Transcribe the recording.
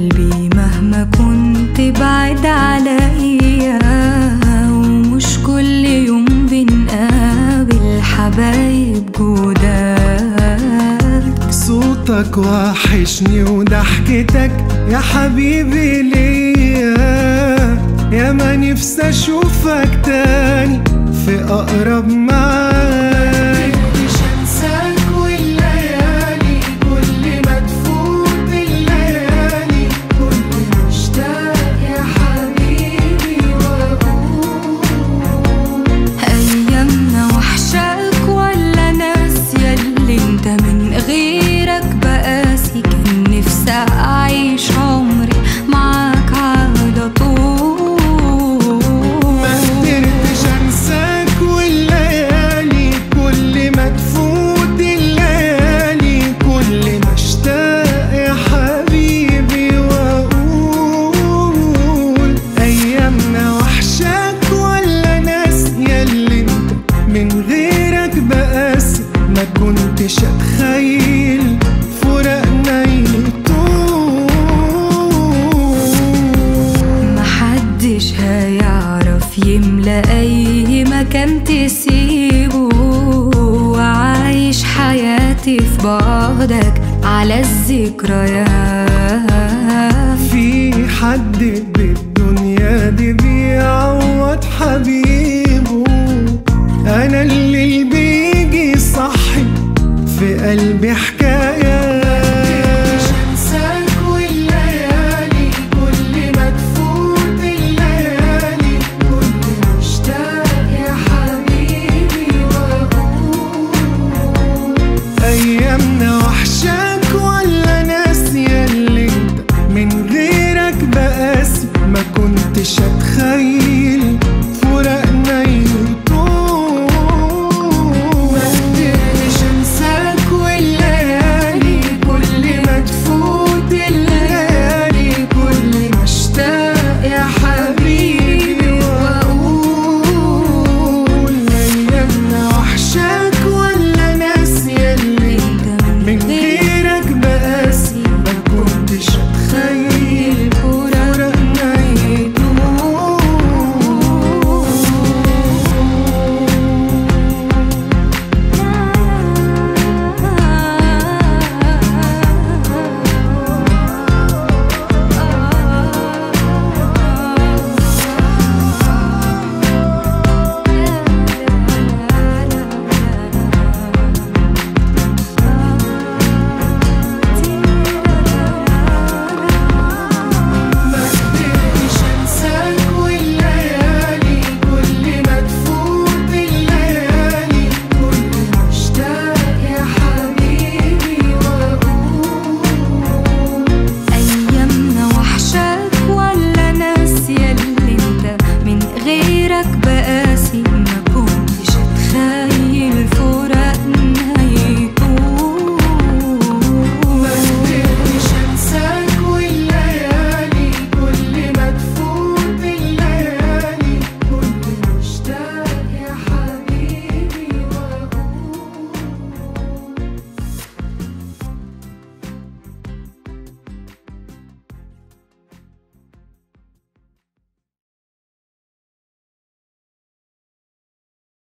قلبي مهما كنت بعد عليا ومش كل يوم بنقابل حبايب جداد صوتك وحشني وضحكتك يا حبيبي ليا يا ما نفسي اشوفك تاني في اقرب معاك مش انساك والليالي كل ما تفوت الليالي كنت مشتاق يا حبيبي واقول أيامنا وحشاك ولا ناسية اللي انت من غيرك بقاسي كان نفسي أعيش عمري معاك على طول ما قدرتش انساك والليالي كل ما تفوت الليالي كل ما اشتاق يا حبيبي واقول ايامنا وحشاك ولا ناسية اللي انت من غيرك بقاسي ما كنتش اتخيل فراقنا يطول محدش هيعرف يملى أي مكان تسيبه وعايش حياتي في بعدك على الذكريات في حد بالدنيا دي بيعوض حبيبه انا اللي بيجي صحي في قلبي